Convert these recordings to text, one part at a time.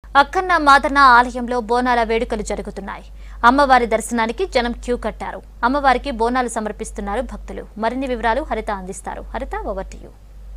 అక్కన్న మాదన్న ఆలయంలో బోనాల వేడుకలు జరుగుతున్నాయి అమ్మవారి దర్శనానికి జనం క్యూ కట్టారు అమ్మవారికి బోనాలు సమర్పిస్తున్నారు భక్తులు మరిన్ని వివరాలు హరిత అందిస్తారు హరిత ఓవర్ టు యూ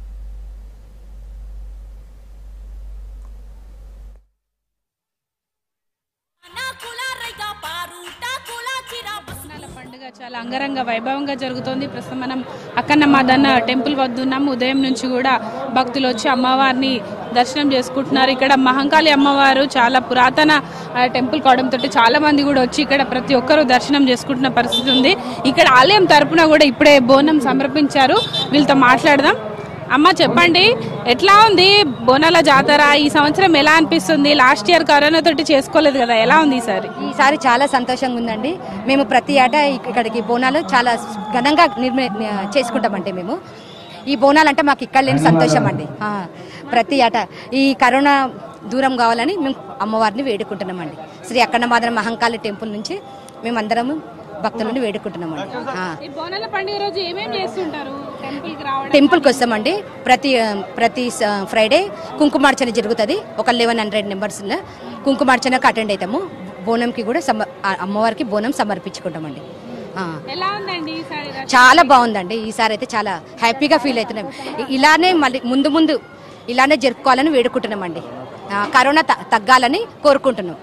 బోనాల పండుగ చాలా అంగరంగ వైభవంగా జరుగుతోంది ప్రస్తుతం మనం అక్కన్న మాదన్న టెంపుల్ వద్ద ఉన్నాం ఉదయం నుంచి కూడా భక్తులు వచ్చి అమ్మవారిని దర్శనం చేసుకుంటున్నారు ఇక్కడ మహంకాళి అమ్మవారు చాలా పురాతన ఆ, టెంపుల్ కావడంతో చాలా మంది కూడా వచ్చి ఇక్కడ ప్రతి ఒక్కరూ దర్శనం చేసుకుంటున్న పరిస్థితి ఉంది ఇక్కడ ఆలయం తరపున కూడా ఇప్పుడే బోనం సమర్పించారు వీళ్ళతో మాట్లాడదాం అమ్మ చెప్పండి ఎట్లా ఉంది బోనాల జాతర ఈ సంవత్సరం ఎలా అనిపిస్తుంది లాస్ట్ ఇయర్ కరోనా తోటి చేసుకోలేదు కదా ఎలా ఉంది ఈసారి ఈసారి చాలా సంతోషంగా ఉందండి మేము ప్రతి ఏటా ఇక్- ఇక్కడికి బోనాలు చాలా ఘనంగా నిర్మి చేసుకుంటామండి మేము ఈ బోనాలు అంటే మాకు ఇక్కడ లేని సంతోషం అండి ఆ, ప్రతి ఏటా ఈ కరోనా దూరం కావాలని మేము అమ్మవారిని వేడుకుంటున్నామండి శ్రీ అక్కన్నమాదన మహంకాళి టెంపుల్ నుంచి మేమందరము భక్తులను వేడుకుంటున్నామండి ఆ. ఈ బోనాల పండుగ రోజు ఏమేమి చేస్తుంటారు టెంపుల్ కి రావడం టెంపుల్కి వస్తామండి ప్రతి ప్రతి స- ఫ్రైడే కుంకుమార్చన జరుగుతుంది ఒక లెవెన్ హండ్రెడ్ మెంబర్స్లో కుంకుమార్చనకు అటెండ్ అవుతాము బోనంకి కూడా సమ ఆ అమ్మవారికి బోనం సమర్పించుకుంటామండి ఆ. ఎలా ఉందండి ఈసారి రథ- చాలా బాగుందండి ఈసారి అయితే చాలా హ్యాపీగా ఫీల్ అవుతున్నాం ఇ- ఇలానే మళ్ళీ ముందు ముందు ఇలానే జరుపుకోవాలని వేడుకుంటున్నామండి ఆ, కరోనా త- తగ్గాలని కోరుకుంటున్నాం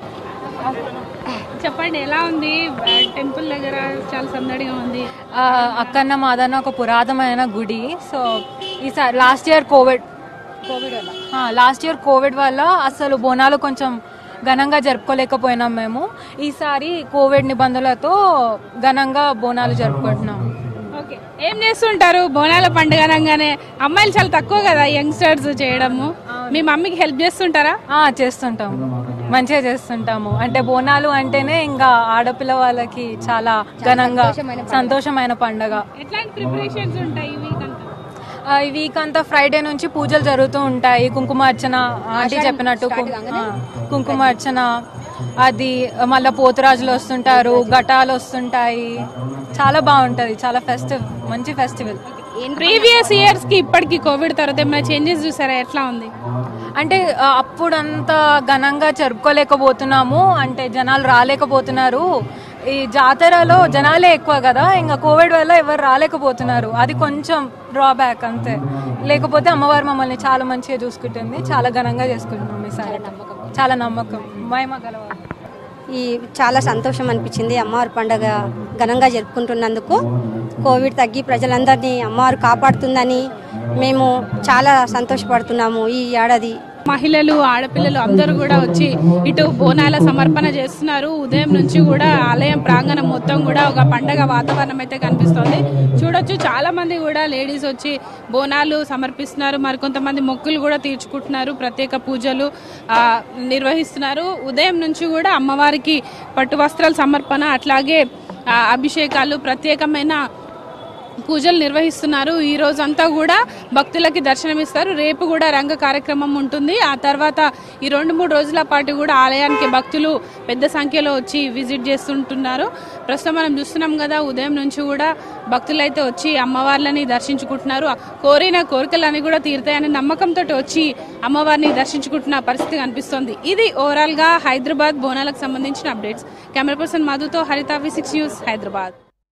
చెప్పండి ఎలా ఉంది ఆ, టెంపుల్ దగ్గర చాలా సందడిగా ఉంది ఆ, అక్కన్న మాదన్న ఒక పురాతనమైన గుడి సో ఈసారి లాస్ట్ ఇయర్ కోవిడ్ కోవిడ్ వల్ల లాస్ట్ ఇయర్ కోవిడ్ వల్ల అసలు బోనాలు కొంచెం ఘనంగా జరుపుకోలేకపోయినాం మేము ఈసారి కోవిడ్ నిబంధనలతో ఘనంగా బోనాలు జరుపుకుంటున్నాం ఓకే ఏం చేస్తుంటారు బోనాల పండుగ అనగానే అమ్మాయిలు చాలా తక్కువ కదా యంగ్స్టర్స్ చేయడము మీ మమ్మీకి హెల్ప్ చేస్తుంటారా ఆ, చేస్తుంటాం మంచిగా చేస్తుంటాము అంటే బోనాలు అంటేనే ఇంకా ఆడపిల్ల వాళ్ళకి చాలా ఘనంగా సంతోషమైన పండగ ఎట్లాంటి ప్రిపరేషన్స్ ఉంటాయి ఈ వీక్ అంతా ఆ, ఈ వీక్ అంతా ఫ్రైడే నుంచి పూజలు జరుగుతూ ఉంటాయి కుంకుమార్చన ఆంటీ చెప్పినట్టు కు- ఆ, కుంకుమార్చన అది మళ్ళా పోతురాజులు వస్తుంటారు ఘటాలు వస్తుంటాయి చాలా బాగుంటది చాలా ఫెస్టివ్ మంచి ఫెస్టివల్ ప్రీవియస్ ఇయర్స్ కి ఇప్పటికి కోవిడ్ తర్వాత ఏమైనా చేంజెస్ చూసారా ఎట్లా ఉంది అంటే ఆ, అప్పుడంత ఘనంగా జరుపుకోలేకపోతున్నాము అంటే జనాలు రాలేకపోతున్నారు ఈ జాతరలో జనాలే ఎక్కువ కదా ఇంకా కోవిడ్ వల్ల ఎవరు రాలేకపోతున్నారు అది కొంచెం డ్రాబ్యాక్ అంతే లేకపోతే అమ్మవారు మమ్మల్ని చాలా మంచిగా చూసుకుంటుంది చాలా ఘనంగా చేసుకుంటున్నాం ఈసారి చాలా నమ్మకం మహిమ గలవారు ఈ చాలా సంతోషం అనిపించింది అమ్మవారి పండగ ఘనంగా జరుపుకుంటున్నందుకు కోవిడ్ తగ్గి ప్రజలందరినీ అమ్మవారు కాపాడుతుందని మేము చాలా సంతోషపడుతున్నాము ఈ ఏడాది మహిళలు ఆడపిల్లలు అందరూ కూడా వచ్చి ఇటు బోనాల సమర్పణ చేస్తున్నారు ఉదయం నుంచి కూడా ఆలయం ప్రాంగణం మొత్తం కూడా ఒక పండగ వాతావరణం అయితే కనిపిస్తోంది చూడొచ్చు చాలా మంది కూడా లేడీస్ వచ్చి బోనాలు సమర్పిస్తున్నారు మరికొంతమంది మొక్కులు కూడా తీర్చుకుంటున్నారు ప్రత్యేక పూజలు ఆ, నిర్వహిస్తున్నారు ఉదయం నుంచి కూడా అమ్మవారికి పట్టు వస్త్రాల సమర్పణ అట్లాగే ఆ, అభిషేకాలు ప్రత్యేకమైన పూజలు నిర్వహిస్తున్నారు ఈ రోజు అంతా కూడా భక్తులకి దర్శనమిస్తారు రేపు కూడా రంగ కార్యక్రమం ఉంటుంది ఆ తర్వాత ఈ రెండు మూడు రోజుల పాటు కూడా ఆలయానికి భక్తులు పెద్ద సంఖ్యలో వచ్చి విజిట్ చేస్తుంటున్నారు ప్రస్తుతం మనం చూస్తున్నాం కదా ఉదయం నుంచి కూడా భక్తులు అయితే వచ్చి అమ్మవార్లని దర్శించుకుంటున్నారు కోరిన కోరికలన్నీ కూడా తీరుతాయనే నమ్మకంతో వచ్చి అమ్మవారిని దర్శించుకుంటున్న పరిస్థితి కనిపిస్తోంది ఇది ఓవరాల్ గా హైదరాబాద్ బోనాలకు సంబంధించిన అప్డేట్స్ కెమెరా పర్సన్ మధుతో హరిత వి సిక్స్ న్యూస్ హైదరాబాద్